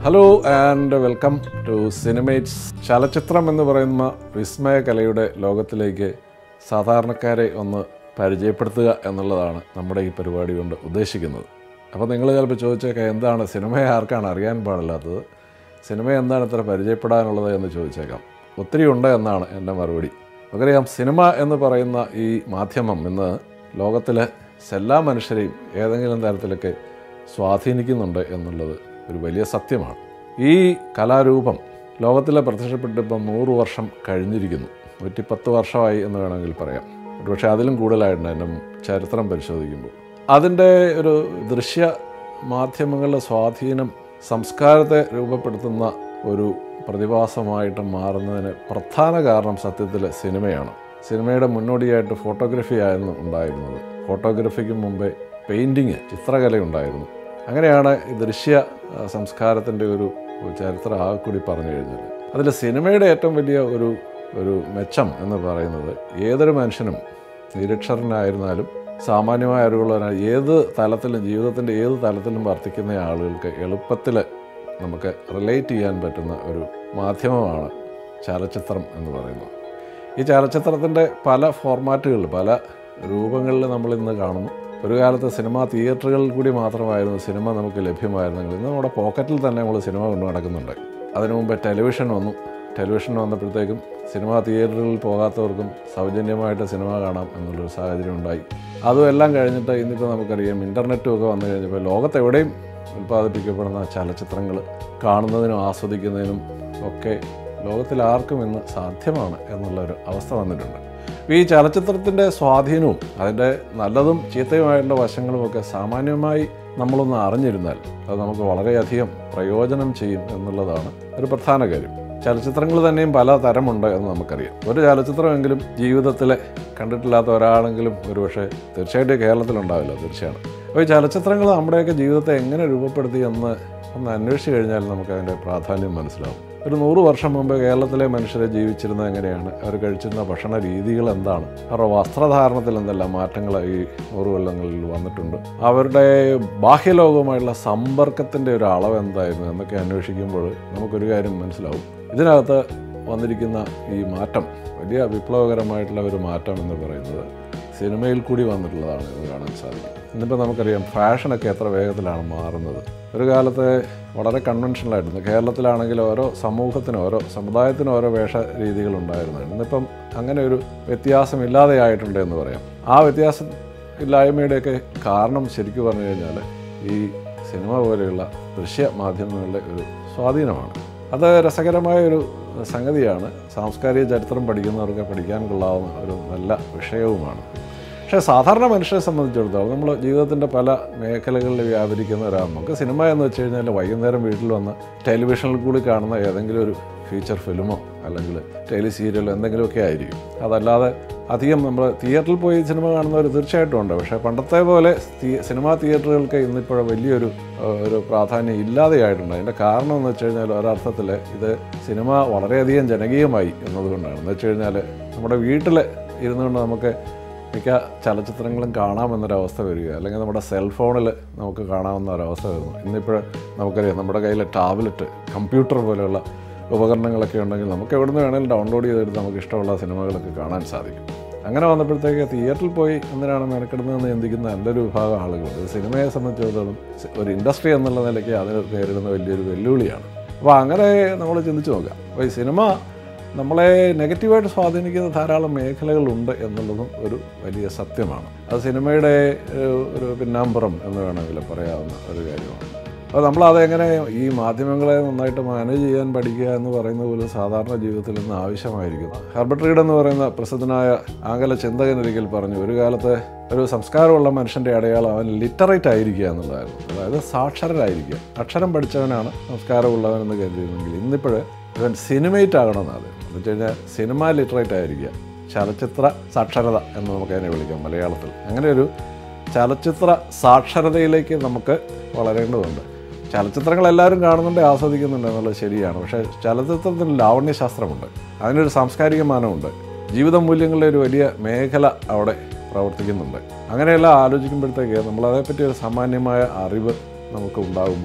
hello and welcome to Cinemates ചലച്ചിത്രം എന്ന് പറയുന്ന വിസ്മയ കലയുടെ ലോകത്തിലേക്ക് സാധാരണക്കാരെ ഒന്ന് പരിചയപ്പെടുത്തുക എന്നുള്ളതാണ് നമ്മുടെ ഈ പരിപാടി കൊണ്ട് ഉദ്ദേശിക്കുന്നത് അപ്പോൾ നിങ്ങൾ ചിലപ്പോൾ ചോദിച്ചേക്കാം എന്താണ് സിനിമയെ ആർക്കാണ് അറിയാൻ പാടില്ലാത്തത് സിനിമ എന്താണ് ഇത്ര പരിചയപ്പെടാനുള്ളത് എന്ന് ചോദിച്ചേക്കാം ഒത്തിരി ഉണ്ട് എന്നാണ് എൻ്റെ മറുപടി നമുക്കറിയാം സിനിമ എന്ന് പറയുന്ന ഈ മാധ്യമം ഇന്ന് ലോകത്തിലെ എല്ലാ മനുഷ്യരെയും ഏതെങ്കിലും തരത്തിലൊക്കെ സ്വാധീനിക്കുന്നുണ്ട് എന്നുള്ളത് ഒരു വലിയ സത്യമാണ് ഈ കലാരൂപം ലോകത്തിലെ പ്രത്യക്ഷപ്പെട്ട് ഇപ്പം നൂറ് വർഷം കഴിഞ്ഞിരിക്കുന്നു നൂറ്റിപ്പത്ത് വർഷമായി എന്ന് വേണമെങ്കിൽ പറയാം പക്ഷേ അതിലും കൂടുതലായിട്ടുണ്ട് എൻ്റെ ചരിത്രം പരിശോധിക്കുമ്പോൾ അതിൻ്റെ ഒരു ദൃശ്യ മാധ്യമങ്ങളുടെ സ്വാധീനം സംസ്കാരത്തെ രൂപപ്പെടുത്തുന്ന ഒരു പ്രതിഭാസമായിട്ട് മാറുന്നതിന് പ്രധാന കാരണം സത്യത്തിൽ സിനിമയാണ് സിനിമയുടെ മുന്നോടിയായിട്ട് ഫോട്ടോഗ്രഫി ആയിരുന്നു ഉണ്ടായിരുന്നത് ഫോട്ടോഗ്രഫിക്ക് മുമ്പേ പെയിൻറ്റിങ് ചിത്രകല ഉണ്ടായിരുന്നു അങ്ങനെയാണ് ഈ ദൃശ്യ ആ, സംസ്കാരത്തിൻ്റെ ഒരു ചരിത്രം ആ കൂടി പറഞ്ഞു കഴിഞ്ഞാൽ അതിൽ സിനിമയുടെ ഏറ്റവും വലിയ ഒരു ഒരു മെച്ചം എന്ന് പറയുന്നത് ഏതൊരു മനുഷ്യനും നിരക്ഷരനായിരുന്നാലും സാമാന്യമായ അറിവുള്ളവരാണ് ഏത് തലത്തിലും ജീവിതത്തിൻ്റെ ഏത് തലത്തിലും വർത്തിക്കുന്ന ആളുകൾക്ക് എളുപ്പത്തിൽ നമുക്ക് റിലേറ്റ് ചെയ്യാൻ പറ്റുന്ന ഒരു മാധ്യമമാണ് ചലച്ചിത്രം എന്ന് പറയുന്നത് ഈ ചലച്ചിത്രത്തിൻ്റെ പല ഫോർമാറ്റുകളിൽ പല രൂപങ്ങളിൽ നമ്മൾ ഇന്ന് കാണുന്നു ഒരു കാലത്ത് സിനിമ തിയേറ്ററുകളിൽ കൂടി മാത്രമായിരുന്നു സിനിമ നമുക്ക് ലഭ്യമായിരുന്നെങ്കിൽ ഇന്ന് നമ്മുടെ പോക്കറ്റിൽ തന്നെ നമ്മൾ സിനിമ കൊണ്ടു നടക്കുന്നുണ്ട് അതിനു മുമ്പ് ടെലിവിഷൻ വന്നു ടെലിവിഷൻ വന്നപ്പോഴത്തേക്കും സിനിമ തിയേറ്ററുകളിൽ പോകാത്തവർക്കും സൗജന്യമായിട്ട് സിനിമ കാണാം എന്നുള്ളൊരു സാഹചര്യം ഉണ്ടായി അതും എല്ലാം കഴിഞ്ഞിട്ട് ഇന്നിപ്പോൾ നമുക്കറിയാം ഇൻ്റർനെറ്റും ഒക്കെ വന്നു കഴിഞ്ഞപ്പോൾ ലോകത്തെവിടെയും ഉൽപ്പാദിപ്പിക്കപ്പെടുന്ന ചലച്ചിത്രങ്ങൾ കാണുന്നതിനും ആസ്വദിക്കുന്നതിനും ഒക്കെ ലോകത്തിൽ ആർക്കും ഇന്ന് സാധ്യമാണ് എന്നുള്ളൊരു അവസ്ഥ വന്നിട്ടുണ്ട് അപ്പോൾ ഈ ചലച്ചിത്രത്തിൻ്റെ സ്വാധീനവും അതിൻ്റെ നല്ലതും ചീത്തയുമായിട്ടുള്ള വശങ്ങളുമൊക്കെ സാമാന്യമായി നമ്മളൊന്ന് അറിഞ്ഞിരുന്നാൽ അത് നമുക്ക് വളരെയധികം പ്രയോജനം ചെയ്യും എന്നുള്ളതാണ് ഒരു പ്രധാന കാര്യം ചലച്ചിത്രങ്ങൾ തന്നെയും പല തരമുണ്ട് എന്ന് നമുക്കറിയാം ഒരു ചലച്ചിത്രമെങ്കിലും ജീവിതത്തിൽ കണ്ടിട്ടില്ലാത്ത ഒരാളെങ്കിലും ഒരുപക്ഷെ തീർച്ചയായിട്ടും കേരളത്തിലുണ്ടാവില്ല തീർച്ചയാണ് അപ്പോൾ ഈ ചലച്ചിത്രങ്ങൾ നമ്മുടെയൊക്കെ ജീവിതത്തെ എങ്ങനെ രൂപപ്പെടുത്തി എന്ന് ഒന്ന് അന്വേഷിച്ച് കഴിഞ്ഞാൽ നമുക്ക് അതിൻ്റെ പ്രാധാന്യം മനസ്സിലാവും ഒരു നൂറ് വർഷം മുമ്പ് കേരളത്തിലെ മനുഷ്യരെ ജീവിച്ചിരുന്നത് എങ്ങനെയാണ് അവർ കഴിച്ചിരുന്ന ഭക്ഷണ രീതികൾ എന്താണ് അവരുടെ വസ്ത്രധാരണത്തിൽ എന്തെല്ലാം മാറ്റങ്ങൾ ഈ നൂറ് കൊല്ലങ്ങളിൽ വന്നിട്ടുണ്ട് അവരുടെ ബാഹ്യലോകവുമായുള്ള സമ്പർക്കത്തിൻ്റെ ഒരു അളവ് എന്തായിരുന്നു എന്നൊക്കെ അന്വേഷിക്കുമ്പോൾ നമുക്കൊരു കാര്യം മനസ്സിലാവും ഇതിനകത്ത് വന്നിരിക്കുന്ന ഈ മാറ്റം വലിയ വിപ്ലവകരമായിട്ടുള്ള ഒരു മാറ്റം എന്ന് പറയുന്നത് സിനിമയിൽ കൂടി വന്നിട്ടുള്ളതാണ് എന്ന് കാണാൻ സാധിക്കും ഇന്നിപ്പോൾ നമുക്കറിയാം ഫാഷനൊക്കെ എത്ര വേഗത്തിലാണ് മാറുന്നത് ഒരു കാലത്ത് വളരെ കൺവെൻഷനലായിരുന്നു കേരളത്തിലാണെങ്കിൽ ഓരോ സമൂഹത്തിനും ഓരോ സമുദായത്തിനും ഓരോ വേഷ രീതികളുണ്ടായിരുന്നു ഇന്നിപ്പം അങ്ങനെ ഒരു വ്യത്യാസമില്ലാതെ ആയിട്ടുണ്ട് എന്ന് പറയാം ആ വ്യത്യാസം ഇല്ലായ്മയുടെയൊക്കെ കാരണം ശരിക്കും പറഞ്ഞു കഴിഞ്ഞാൽ ഈ സിനിമ പോലെയുള്ള ദൃശ്യ മാധ്യമങ്ങളുടെ ഒരു സ്വാധീനമാണ് അത് രസകരമായ ഒരു സംഗതിയാണ് സാംസ്കാരിക ചരിത്രം പഠിക്കുന്നവർക്ക് പഠിക്കാൻ കൊള്ളാവുന്ന ഒരു നല്ല വിഷയവുമാണ് പക്ഷേ സാധാരണ മനുഷ്യരെ സംബന്ധിച്ചിടത്തോളം നമ്മൾ ജീവിതത്തിൻ്റെ പല മേഖലകളിൽ വ്യാപരിക്കുന്നവരാണ് നമുക്ക് സിനിമ എന്ന് വെച്ച് കഴിഞ്ഞാൽ വൈകുന്നേരം വീട്ടിൽ വന്ന് ടെലിവിഷനിൽ കൂടി കാണുന്ന ഏതെങ്കിലും ഒരു ഫീച്ചർ ഫിലിമോ അല്ലെങ്കിൽ ടെലി സീരിയലോ എന്തെങ്കിലുമൊക്കെ ആയിരിക്കും അതല്ലാതെ അധികം നമ്മൾ തിയേറ്ററിൽ പോയി സിനിമ കാണുന്നവർ തീർച്ചയായിട്ടും ഉണ്ട് പക്ഷേ പണ്ടത്തെ പോലെ തി- സിനിമാ തിയേറ്ററുകൾക്ക് ഇന്നിപ്പോൾ വലിയൊരു ഏഹ്, ഒരു പ്രാധാന്യം ഇല്ലാതെയായിട്ടുണ്ട് അതിൻ്റെ കാരണം എന്ന് വെച്ച് കഴിഞ്ഞാൽ ഒരർത്ഥത്തിൽ ഇത് സിനിമ വളരെയധികം ജനകീയമായി എന്നതുകൊണ്ടാണ് എന്ന് വെച്ച് കഴിഞ്ഞാൽ നമ്മുടെ വീട്ടിൽ ഇരുന്നുകൊണ്ട് നമുക്ക് മിക്ക ചലച്ചിത്രങ്ങളും കാണാമെന്നൊരവസ്ഥ വരിക അല്ലെങ്കിൽ നമ്മുടെ സെൽഫോണിൽ നമുക്ക് കാണാവുന്ന ഒരവസ്ഥ വരുന്നു ഇന്നിപ്പോൾ നമുക്കറിയാം നമ്മുടെ കയ്യിൽ ടാബ്ലറ്റ് കമ്പ്യൂട്ടർ പോലെയുള്ള ഉപകരണങ്ങളൊക്കെ ഉണ്ടെങ്കിൽ നമുക്ക് എവിടെ നിന്ന് വേണമെങ്കിലും ഡൗൺലോഡ് ചെയ്തെടുത്ത് നമുക്ക് ഇഷ്ടമുള്ള സിനിമകളൊക്കെ കാണാൻ സാധിക്കും അങ്ങനെ വന്നപ്പോഴത്തേക്ക് തിയേറ്ററിൽ പോയി എന്തിനാണ് മെനക്കെടുന്നതെന്ന് ചിന്തിക്കുന്ന നല്ലൊരു വിഭാഗം ആളുകളുണ്ട് ഇത് സിനിമയെ സംബന്ധിച്ചിടത്തോളം സി- ഒരു ഇൻഡസ്ട്രി എന്നുള്ള നിലയ്ക്ക് അതിന് നേരിടുന്ന വലിയൊരു വെല്ലുവിളിയാണ് അപ്പോൾ അങ്ങനെ നമ്മൾ ചിന്തിച്ച് നോക്കാം അപ്പോൾ ഈ സിനിമ നമ്മളെ നെഗറ്റീവായിട്ട് സ്വാധീനിക്കുന്ന ധാരാളം മേഖലകളുണ്ട് എന്നുള്ളതും ഒരു വലിയ സത്യമാണ് അത് സിനിമയുടെ ഒരു ഒരു പിന്നാമ്പുറം എന്ന് വേണമെങ്കിൽ പറയാവുന്ന ഒരു കാര്യമാണ് അപ്പോൾ നമ്മളതെങ്ങനെ ഈ മാധ്യമങ്ങളെ നന്നായിട്ട് മാനേജ് ചെയ്യാൻ പഠിക്കുക എന്ന് പറയുന്നത് പോലും സാധാരണ ജീവിതത്തിൽ നിന്ന് ആവശ്യമായിരിക്കുന്നു ഹെർബർട്ട് റീഡ് എന്ന് പറയുന്ന പ്രസിദ്ധനായ ആംഗല ചിന്തകൻ ഒരിക്കൽ പറഞ്ഞു ഒരു കാലത്ത് ഒരു സംസ്കാരമുള്ള മനുഷ്യൻ്റെ അടയാളം അവൻ ലിറ്ററേറ്റ് ആയിരിക്കുക എന്നുള്ളതായിരുന്നു അതായത് സാക്ഷരരായിരിക്കുക അക്ഷരം പഠിച്ചവനാണ് സംസ്കാരമുള്ളവനെന്ന് കരുതിയിരുന്നെങ്കിൽ ഇന്നിപ്പോൾ ഇവൻ സിനിമേറ്റ് ആകണമെന്നാണ് എന്ന് വെച്ച് കഴിഞ്ഞാൽ സിനിമ ലിറ്ററേറ്റ് ആയിരിക്കുക ചലച്ചിത്ര സാക്ഷരത എന്ന് നമുക്ക് അതിനെ വിളിക്കാം മലയാളത്തിൽ അങ്ങനെ ഒരു ചലച്ചിത്ര സാക്ഷരതയിലേക്ക് നമുക്ക് വളരേണ്ടതുണ്ട് ചലച്ചിത്രങ്ങൾ എല്ലാവരും കാണുന്നുണ്ട് ആസ്വദിക്കുന്നുണ്ട് എന്നുള്ളത് ശരിയാണ് പക്ഷേ ചലച്ചിത്രത്തിന് ലാവണ്യശാസ്ത്രമുണ്ട് അതിനൊരു സാംസ്കാരിക മാനമുണ്ട് ജീവിത മൂല്യങ്ങളുടെ ഒരു വലിയ മേഖല അവിടെ പ്രവർത്തിക്കുന്നുണ്ട് അങ്ങനെയെല്ലാം ആലോചിക്കുമ്പോഴത്തേക്ക് നമ്മളതേപ്പറ്റി ഒരു സാമാന്യമായ അറിവ് നമുക്ക് ഉണ്ടാകുമ്പോൾ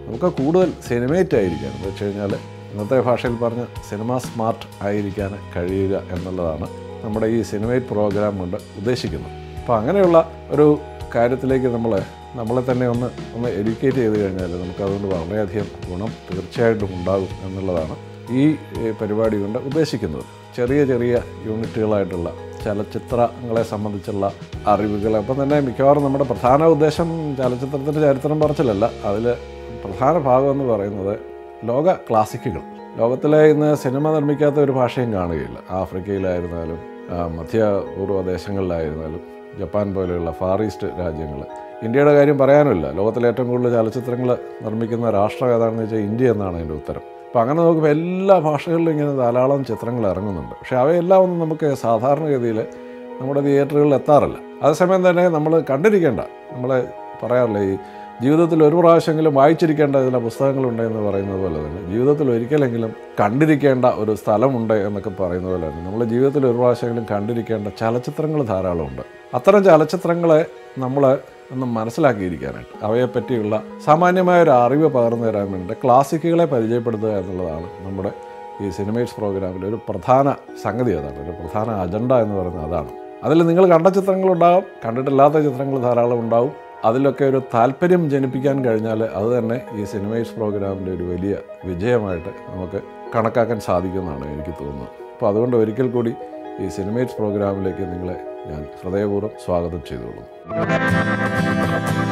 നമുക്ക് കൂടുതൽ സിനിമേറ്റ് ആയിരിക്കാൻ എന്ന് വെച്ച് കഴിഞ്ഞാൽ ഇന്നത്തെ ഭാഷയിൽ പറഞ്ഞ സിനിമ സ്മാർട്ട് ആയിരിക്കാൻ കഴിയുക എന്നുള്ളതാണ് നമ്മുടെ ഈ സിനിമേറ്റ് പ്രോഗ്രാം കൊണ്ട് ഉദ്ദേശിക്കുന്നത് അപ്പോൾ അങ്ങനെയുള്ള ഒരു കാര്യത്തിലേക്ക് നമ്മൾ നമ്മളെ തന്നെ ഒന്ന് ഒന്ന് എഡ്യൂക്കേറ്റ് ചെയ്ത് കഴിഞ്ഞാൽ നമുക്ക് അതുകൊണ്ട് വളരെയധികം ഗുണം തീർച്ചയായിട്ടും ഉണ്ടാകും എന്നുള്ളതാണ് ഈ ഏ, പരിപാടി കൊണ്ട് ഉദ്ദേശിക്കുന്നത് ചെറിയ ചെറിയ യൂണിറ്റുകളായിട്ടുള്ള ചലച്ചിത്രങ്ങളെ സംബന്ധിച്ചുള്ള അറിവുകൾ അപ്പം തന്നെ മിക്കവാറും നമ്മുടെ പ്രധാന ഉദ്ദേശം ചലച്ചിത്രത്തിൻ്റെ ചരിത്രം പറച്ചിലല്ല അതിൽ പ്രധാന ഭാഗം എന്ന് പറയുന്നത് ലോക ക്ലാസിക്കുകൾ ലോകത്തിലെ ഇന്ന് സിനിമ നിർമ്മിക്കാത്ത ഒരു ഭാഷയും കാണുകയില്ല ആഫ്രിക്കയിലായിരുന്നാലും ആ, മധ്യപൂർവ്വ ദേശങ്ങളിലായിരുന്നാലും ജപ്പാൻ പോലെയുള്ള ഫാർ ഈസ്റ്റ് രാജ്യങ്ങൾ ഇന്ത്യയുടെ കാര്യം പറയാനുമില്ല ലോകത്തിലെ ഏറ്റവും കൂടുതൽ ചലച്ചിത്രങ്ങൾ നിർമ്മിക്കുന്ന രാഷ്ട്രം ഏതാണെന്ന് വെച്ചാൽ ഇന്ത്യ എന്നാണ് അതിൻ്റെ ഉത്തരം അപ്പോൾ അങ്ങനെ നോക്കുമ്പോൾ എല്ലാ ഭാഷകളിലും ഇങ്ങനെ ധാരാളം ചിത്രങ്ങൾ ഇറങ്ങുന്നുണ്ട് പക്ഷേ അവയെല്ലാം ഒന്നും നമുക്ക് സാധാരണഗതിയിൽ നമ്മുടെ തിയേറ്ററുകളിൽ എത്താറില്ല അതേസമയം തന്നെ നമ്മൾ കണ്ടിരിക്കേണ്ട നമ്മൾ പറയാറില്ല ഈ ജീവിതത്തിൽ ഒരു പ്രാവശ്യമെങ്കിലും വായിച്ചിരിക്കേണ്ട ചില പുസ്തകങ്ങളുണ്ട് എന്ന് പറയുന്നത് പോലെ തന്നെ ജീവിതത്തിൽ ഒരിക്കലെങ്കിലും കണ്ടിരിക്കേണ്ട ഒരു സ്ഥലമുണ്ട് എന്നൊക്കെ പറയുന്ന പോലെ തന്നെ നമ്മുടെ ജീവിതത്തിൽ ഒരു പ്രാവശ്യമെങ്കിലും കണ്ടിരിക്കേണ്ട ചലച്ചിത്രങ്ങൾ ധാരാളമുണ്ട് അത്തരം ചലച്ചിത്രങ്ങളെ നമ്മൾ ഒന്ന് മനസ്സിലാക്കിയിരിക്കാനായിട്ട് അവയെപ്പറ്റിയുള്ള സാമാന്യമായ ഒരു അറിവ് പകർന്നു തരാൻ വേണ്ടി ക്ലാസിക്കുകളെ പരിചയപ്പെടുത്തുക എന്നുള്ളതാണ് നമ്മുടെ ഈ സിനിമേഴ്സ് പ്രോഗ്രാമിൽ ഒരു പ്രധാന സംഗതി അതാണ് ഒരു പ്രധാന അജണ്ട എന്ന് പറയുന്നത് അതാണ് അതിൽ നിങ്ങൾ കണ്ട ചിത്രങ്ങളുണ്ടാകും കണ്ടിട്ടില്ലാത്ത ചിത്രങ്ങൾ ധാരാളം ഉണ്ടാവും അതിലൊക്കെ ഒരു താല്പര്യം ജനിപ്പിക്കാൻ കഴിഞ്ഞാൽ അത് തന്നെ ഈ സിനിമേഴ്സ് പ്രോഗ്രാമിൻ്റെ ഒരു വലിയ വിജയമായിട്ട് നമുക്ക് കണക്കാക്കാൻ സാധിക്കുമെന്നാണ് എനിക്ക് തോന്നുന്നത് അപ്പോൾ അതുകൊണ്ട് ഒരിക്കൽ കൂടി ഈ സിനിമേഴ്സ് പ്രോഗ്രാമിലേക്ക് നിങ്ങളെ ഞാൻ ഹൃദയപൂർവ്വം സ്വാഗതം ചെയ്തോളൂ